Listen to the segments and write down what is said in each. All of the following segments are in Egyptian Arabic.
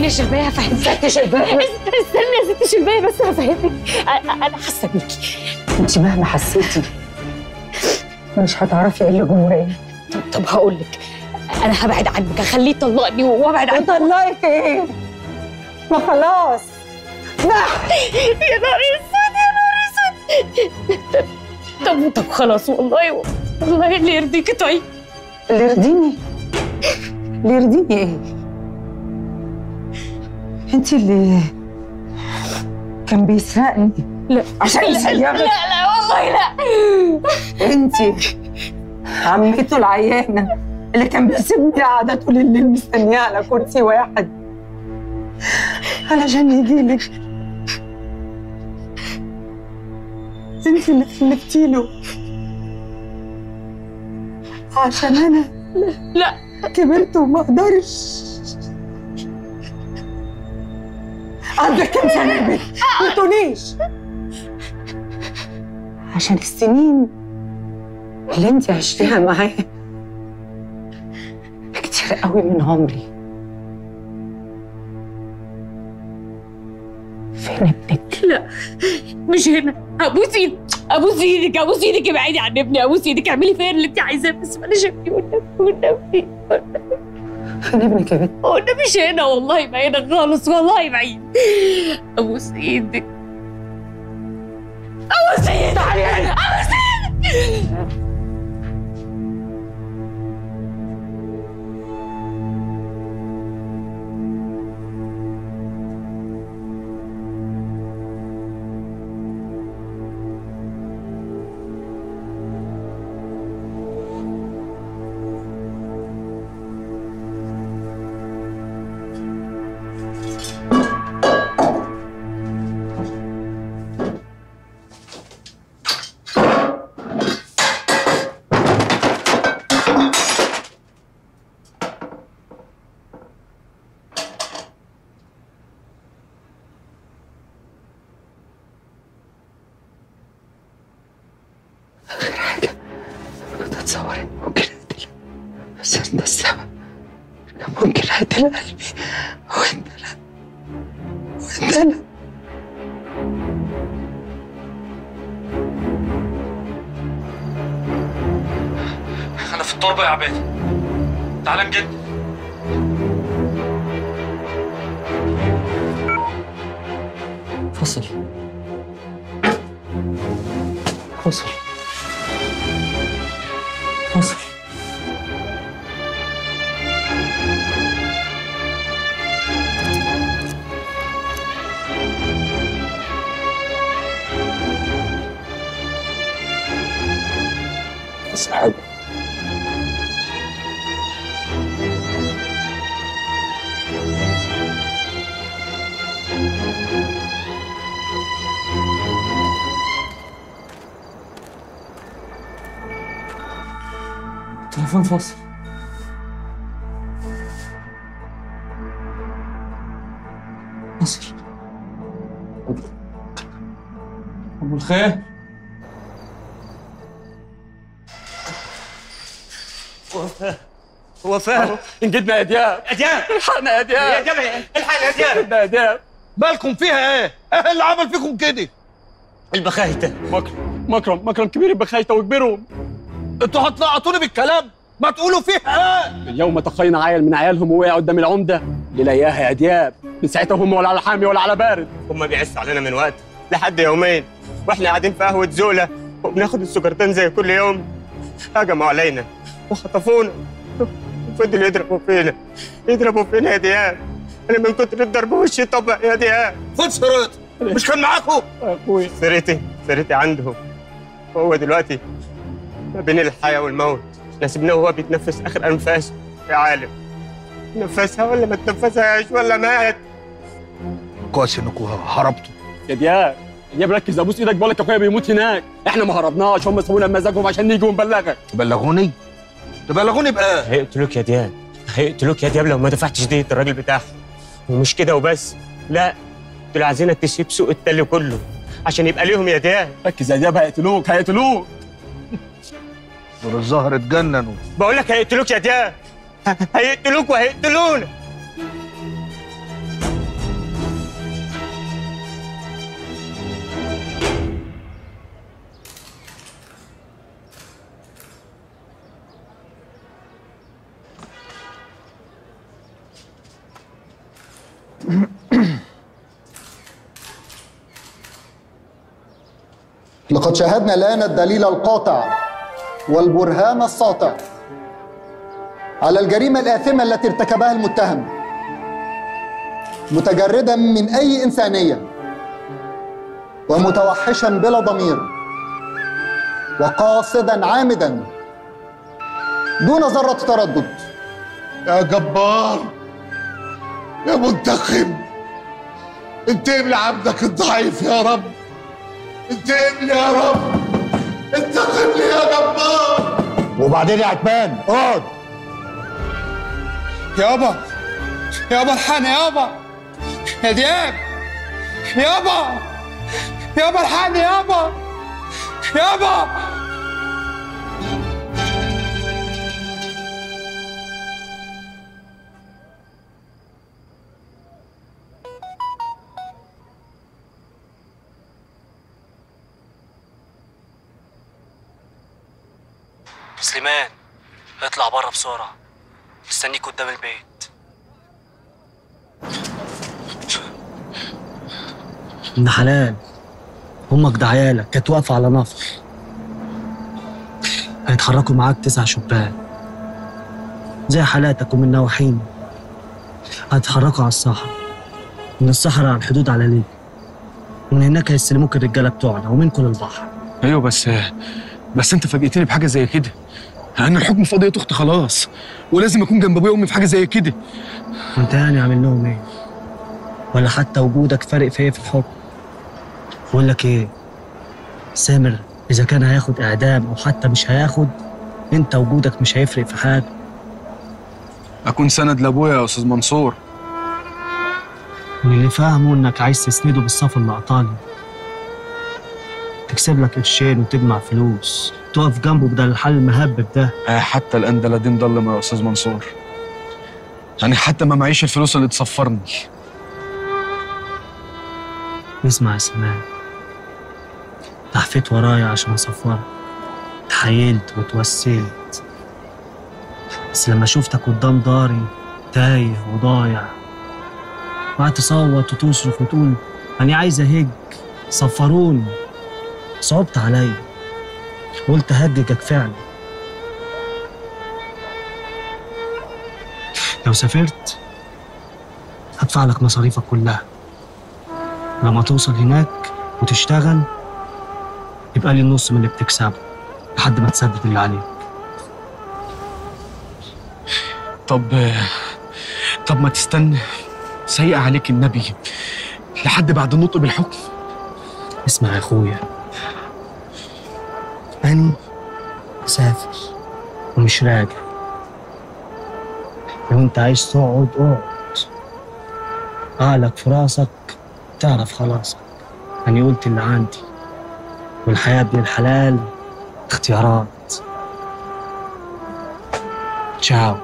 استني يا شلبايه هفهمك ست شلبايه استني يا ست شلبايه بس هفهمك أ- انا حاسه بيكي انت مهما حسيتي مش هتعرفي ايه اللي جوايا طب, طب هقول لك انا هبعد عنك اخليه يطلقني وابعد عنك طلقك ايه ما خلاص يا نهار اسود يا نهار اسود طب طب خلاص والله والله اللي يرضيكي طيب اللي يرضيني اللي يرضيني ايه انت اللي كان بيسرقني لا عشان لا يسيبك لا لا والله لا انت عمته العيانه اللي كان بيسيبني قاعده طول الليل مستنياه على كرسي واحد علشان يجيلك انت اللي خلفتي له عشان انا لا كبرت وما اقدرش عندك كام سنه يا بنت؟ ما تقوليش عشان السنين اللي انت عشتيها معايا كتير قوي من عمري فين ابنك؟ لا مش هنا ابوس ايدك ابوس ايدك ابوس ايدك ابعدي عن ابني ابوس ايدك اعملي فيا اللي انت عايزاه بس ما انا شايفني والنبي والنبي فين ابنك يا بنت؟ والنبي مش هنا والله ما هنا خالص والله بعيد ابوس ايدك ابوس ايدك ابوس ايدك كنت اتصور اني ممكن اقتل بس انت السبب كان ممكن اقتل قلبي وانت لا وانت لا انا في التربه يا عبادي تعال نجد فصل فصل فصل بس حاجة تليفون فاصل فاصل ابو الخير وفاء انجدنا يا دياب يا دياب الحقنا يا يا دياب دياب الحق يا دياب انجدنا يا دياب مالكم فيها ايه؟ ايه اللي عمل فيكم كده؟ البخايته مكرم مكرم مكرم كبير بخايته وكبيرهم انتوا هتلقطوني بالكلام ما تقولوا فيها ايه؟ اليوم تخينا عيل من عيالهم وقع قدام العمده للاياها يا دياب من ساعتها هم ولا على حامي ولا على بارد هم بيعسوا علينا من وقت لحد يومين واحنا قاعدين في قهوه زوله وبناخد السكرتين زي كل يوم هجموا علينا وخطفونا وفضلوا يضربوا فينا يضربوا فينا يا دياب انا من كتر الضرب وشي طبق يا دياب فين سرقت؟ مش كان معاكم؟ يا اخوي سرقتي سرقتي عندهم هو دلوقتي ما بين الحياه والموت احنا سيبناه وهو بيتنفس اخر انفاسه يا عالم نفسها ولا ما تنفسهاش ولا مات كويس انكم هربتوا يا دياب يا دياب ركز ابوس ايدك بقول لك اخويا بيموت هناك احنا ما هربناش هم سابونا بمزاجهم عشان نيجي ونبلغك تبلغوني؟ تبلغوني بايه؟ هيقتلوك يا دياب هيقتلوك يا دياب لو ما دفعتش دية الراجل بتاعهم ومش كده وبس لا دول عايزينك تسيب سوق التل كله عشان يبقى ليهم يا دياب ركز يا دياب هيقتلوك هيقتلوك دول الظهر اتجننوا بقول لك هيقتلوك يا دياب ه- هيقتلوك وهيقتلونا لقد شاهدنا الآن الدليل القاطع والبرهان الساطع على الجريمة الآثمة التي ارتكبها المتهم متجردا من أي إنسانية ومتوحشا بلا ضمير وقاصدا عامدا دون ذرة تردد يا جبار يا منتقم انتقم لعبدك الضعيف يا رب انتقم لي يا رب انتقم لي يا جبار وبعدين يا عتمان اقعد يابا يابا الحقني يابا يا دياب يابا يابا الحقني يابا يابا سليمان اطلع بره بسرعة مستنيك قدام البيت ابن حلال امك ده عيالك كانت واقفة على نفر هيتحركوا معاك تسع شبان زي حالاتك ومن نواحينا هيتحركوا على الصحراء من الصحراء على الحدود على ليبيا ومن هناك هيستلموك الرجالة بتوعنا ومنكم للبحر ايوه بس بس انت فاجئتني بحاجه زي كده انا الحكم في قضيه اختي خلاص ولازم اكون جنب ابويا وامي في حاجه زي كده وانت يعني عامل لهم ايه؟ ولا حتى وجودك فارق في ايه في الحكم؟ بقول لك ايه؟ سامر اذا كان هياخد اعدام او حتى مش هياخد انت وجودك مش هيفرق في حاجه اكون سند لابويا يا استاذ منصور من اللي فاهمه انك عايز تسنده بالصف المقطعي تكسب لك قرشين وتجمع فلوس تقف جنبه بدل الحل المهبب ده آه حتى الان ده لا دين ضلمه يا استاذ منصور يعني حتى ما معيش الفلوس اللي تصفرني اسمع يا سمان لحفيت ورايا عشان اصفرك تحايلت وتوسلت بس لما شفتك قدام داري تايه وضايع وقعدت تصوت وتصرخ وتقول أنا عايز أهج صفروني صعبت عليا قلت هججك فعلا لو سافرت هدفع لك مصاريفك كلها لما توصل هناك وتشتغل يبقى لي النص من اللي بتكسبه لحد ما تسدد اللي عليك طب طب ما تستنى سيء عليك النبي لحد بعد النطق بالحكم اسمع يا اخويا أنا مسافر ومش راجع لو انت عايز تقعد اقعد عقلك في راسك تعرف خلاصك أنا قلت اللي عندي والحياة ابن الحلال اختيارات تشاو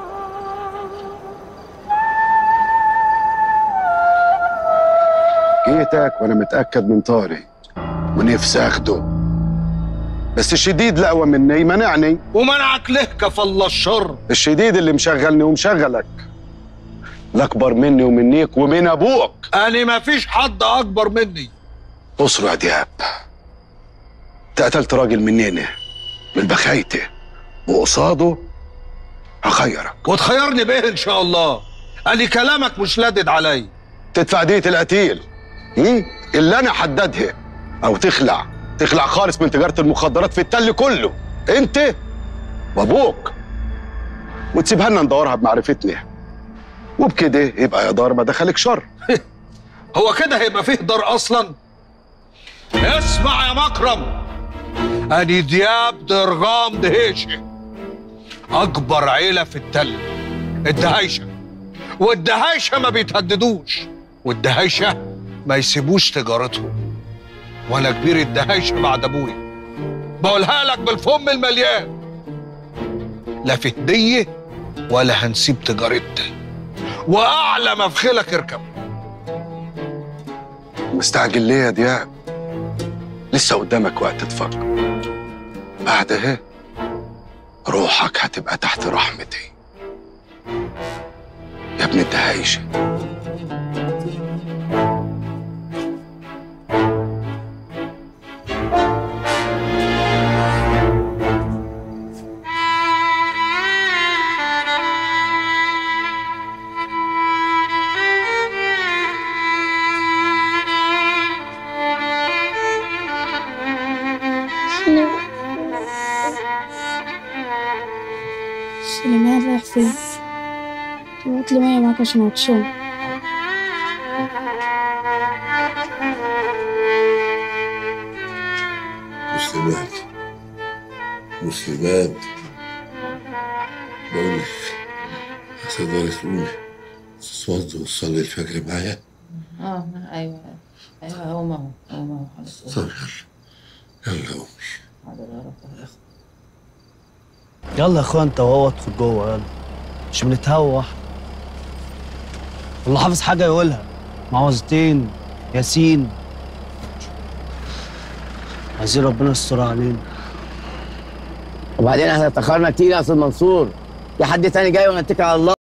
جيتك وانا متاكد من طاري ونفسي اخده بس الشديد الاقوى مني يمنعني ومنعك ليه كفى الله الشر الشديد اللي مشغلني ومشغلك الاكبر مني ومنيك ومن ابوك انا ما فيش حد اكبر مني اسرع يا دياب انت قتلت راجل مننا من بخايته وقصاده هخيرك وتخيرني بيه ان شاء الله انا كلامك مش لادد علي تدفع دية القتيل هم؟ اللي انا حددها او تخلع تخلع خالص من تجاره المخدرات في التل كله انت وابوك وتسيبها لنا ندورها بمعرفتنا وبكده يبقى يا دار ما دخلك شر هو كده هيبقى فيه دار اصلا اسمع يا مكرم اني دياب درغام دهيشه اكبر عيله في التل الدهيشه والدهيشه ما بيتهددوش والدهيشه ما يسيبوش تجارتهم وانا كبير الدهيشه بعد ابويا بقولها لك بالفم المليان لا في هديه ولا هنسيب تجارتنا واعلى ما في خيلك اركب مستعجل ليه يا دياب لسه قدامك وقت تفكر بعدها روحك هتبقى تحت رحمتي يا ابن الدهايشه سليمان رايح فين؟ تبعت لي مية معاك عشان عطشان مسلمات مسلمات بقول لك هتقدري تقومي تتوضي وتصلي الفجر معايا اه ايوه ايوه هو ما هو هو ما هو خلاص طب يلا يلا قومي حاضر يا رب يا أخي. يلا يا اخويا انت وهو ادخل جوه يلا مش بنتهوى والله حافظ حاجه يقولها معوذتين ياسين عايزين ربنا يستر علينا وبعدين احنا اتاخرنا كتير يا استاذ منصور في حد تاني جاي ونتكل على الله